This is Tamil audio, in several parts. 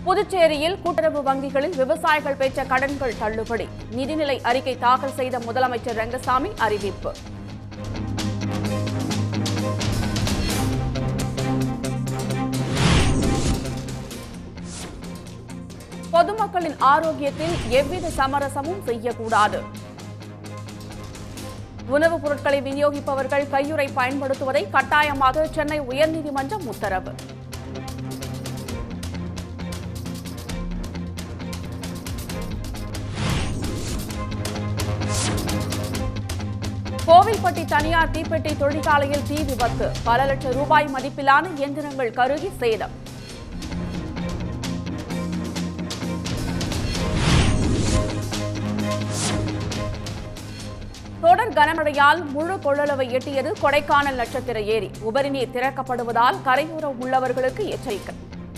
புதுச்சேரியில் கூட்டுறவு வங்கிகளில் விவசாயிகள் பெற்ற கடன்கள் தள்ளுபடி நிதிநிலை அறிக்கை தாக்கல் செய்த முதலமைச்சர் ரங்கசாமி அறிவிப்பு பொதுமக்களின் ஆரோக்கியத்தில் எவ்வித சமரசமும் செய்யக்கூடாது உணவுப் பொருட்களை விநியோகிப்பவர்கள் கையுறை பயன்படுத்துவதை கட்டாயமாக சென்னை உயர்நீதிமன்றம் உத்தரவு கோவில்பட்டி தனியார் தீப்பெட்டி தொழிற்சாலையில் தீ விபத்து பல லட்சம் ரூபாய் மதிப்பிலான இயந்திரங்கள் கருகி சேதம் தொடர் கனமழையால் முழு கொள்ளளவை எட்டியது கொடைக்கானல் நட்சத்திர ஏரி உபரி நீர் திறக்கப்படுவதால் கரையோர உள்ளவர்களுக்கு எச்சரிக்கை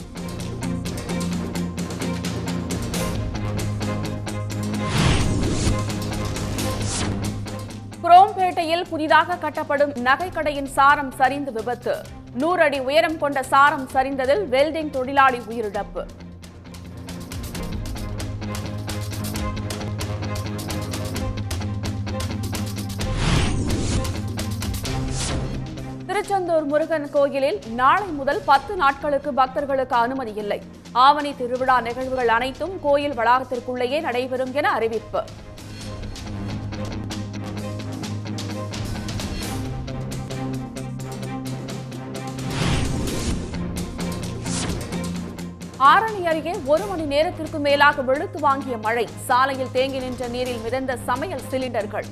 குரோம்பேட்டையில் புதிதாக கட்டப்படும் நகைக்கடையின் சாரம் சரிந்து விபத்து நூறு அடி உயரம் கொண்ட சாரம் சரிந்ததில் வெல்டிங் தொழிலாளி உயிரிழப்பு திருச்செந்தூர் முருகன் கோயிலில் நாளை முதல் பத்து நாட்களுக்கு பக்தர்களுக்கு அனுமதி இல்லை ஆவணி திருவிழா நிகழ்வுகள் அனைத்தும் கோயில் வளாகத்திற்குள்ளேயே நடைபெறும் என அறிவிப்பு ஆரணி அருகே ஒரு மணி நேரத்திற்கு மேலாக வெளுத்து வாங்கிய மழை சாலையில் தேங்கி நின்ற நீரில் மிதந்த சமையல் சிலிண்டர்கள்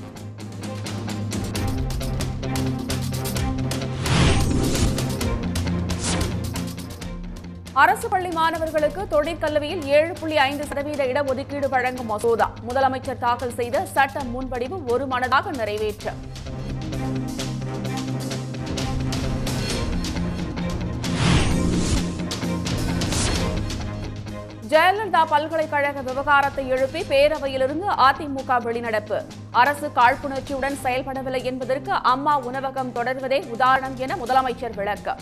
அரசு பள்ளி மாணவர்களுக்கு தொழிற்கல்வியில் ஏழு புள்ளி ஐந்து சதவீத இடஒதுக்கீடு வழங்கும் மசோதா முதலமைச்சர் தாக்கல் செய்த சட்ட முன்வடிவு ஒரு மனதாக நிறைவேற்ற ஜெயலலிதா பல்கலைக்கழக விவகாரத்தை எழுப்பி பேரவையிலிருந்து அதிமுக வெளிநடப்பு அரசு காழ்ப்புணர்ச்சியுடன் செயல்படவில்லை என்பதற்கு அம்மா உணவகம் தொடர்வதே உதாரணம் என முதலமைச்சர் விளக்கம்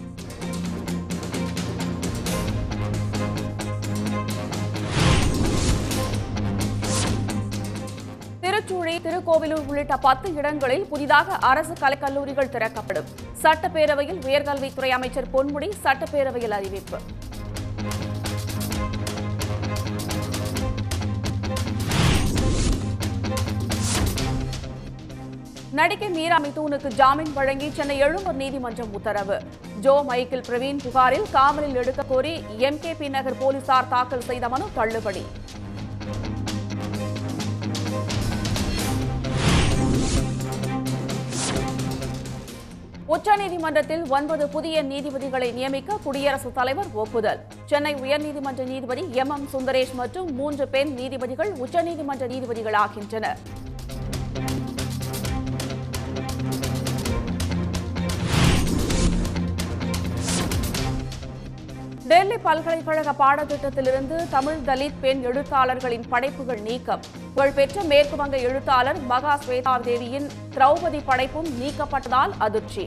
திருச்சூழி திருக்கோவிலூர் உள்ளிட்ட பத்து இடங்களில் புதிதாக அரசு கலைக்கல்லூரிகள் திறக்கப்படும் சட்டப்பேரவையில் உயர்கல்வித்துறை அமைச்சர் பொன்முடி சட்டப்பேரவையில் அறிவிப்பு நடிகை மீரா மிதூனுக்கு ஜாமீன் வழங்கி சென்னை எழும்பூர் நீதிமன்றம் உத்தரவு ஜோ மைக்கேல் பிரவீன் புகாரில் காவலில் எடுக்க கோரி எம்கேபி நகர் போலீசார் தாக்கல் செய்த மனு தள்ளுபடி உச்சநீதிமன்றத்தில் ஒன்பது புதிய நீதிபதிகளை நியமிக்க குடியரசுத் தலைவர் ஒப்புதல் சென்னை உயர்நீதிமன்ற நீதிபதி எம் எம் சுந்தரேஷ் மற்றும் மூன்று பெண் நீதிபதிகள் உச்சநீதிமன்ற நீதிபதிகளாகின்றனர் டெல்லி பல்கலைக்கழக பாடத்திட்டத்திலிருந்து தமிழ் தலித் பெண் எழுத்தாளர்களின் படைப்புகள் நீக்கம் புகழ்பெற்ற மேற்கு வங்க எழுத்தாளர் மகா ஸ்வேதா தேவியின் திரௌபதி படைப்பும் நீக்கப்பட்டதால் அதிர்ச்சி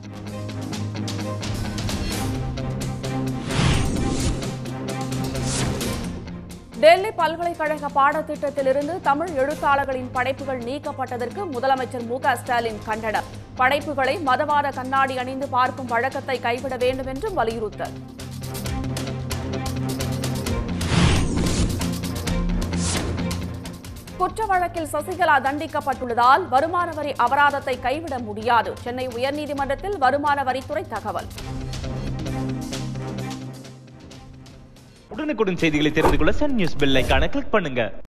டெல்லி பல்கலைக்கழக பாடத்திட்டத்திலிருந்து தமிழ் எழுத்தாளர்களின் படைப்புகள் நீக்கப்பட்டதற்கு முதலமைச்சர் மு க ஸ்டாலின் கண்டனம் படைப்புகளை மதவாத கண்ணாடி அணிந்து பார்க்கும் வழக்கத்தை கைவிட வேண்டும் என்றும் வலியுறுத்தல் குற்ற வழக்கில் சசிகலா தண்டிக்கப்பட்டுள்ளதால் வருமான வரி அபராதத்தை கைவிட முடியாது சென்னை உயர்நீதிமன்றத்தில் வருமான வரித்துறை தகவல் உடனுக்குடன் செய்திகளை தெரிந்து கொள்ள சன் நியூஸ் பெல் ஐகானை கிளிக் பண்ணுங்க